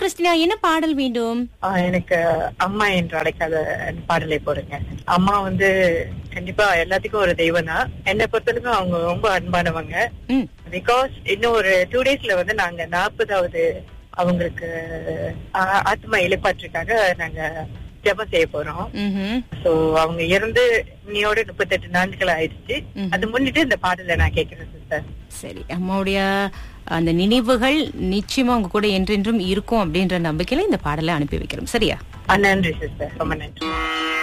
Christina என்ன பாடல் வேண்டும் ஆஹ் எனக்கு அம்மா என்று அழைக்காத பாடலை போடுங்க அம்மா வந்து கண்டிப்பா எல்லாத்துக்கும் ஒரு தெய்வம் தான் என்னை பொறுத்தவரைக்கும் அவங்க ரொம்ப அன்பானவங்க ம் பிகாஸ் இன்னும் ஒரு டூ டேஸ்ல வந்து நாங்க நாற்பதாவது அவங்களுக்கு ஆஹ், ஆத்மா இழைப்பாற்றுக்காக நாங்க ஜெபம் செய்ய போறோம் ம்ஹும். சோ அவங்க இறந்து இன்னையோட முப்பத்தெட்டு நாட்கள் ஆயிடுச்சு ம்ஹும். அது முன்னிட்டு இந்த பாடலை நான் கேட்கிறேன் சிஸ்டர் சரி அம்மாவுடைய அந்த நினைவுகள் நிச்சயமா உங்க கூட என்றென்றும் இருக்கும் அப்படின்ற நம்பிக்கையில இந்த பாடலை அனுப்பி வைக்கிறோம் சரியா நன்றி சிஸ்டர் ரொம்ப நன்றி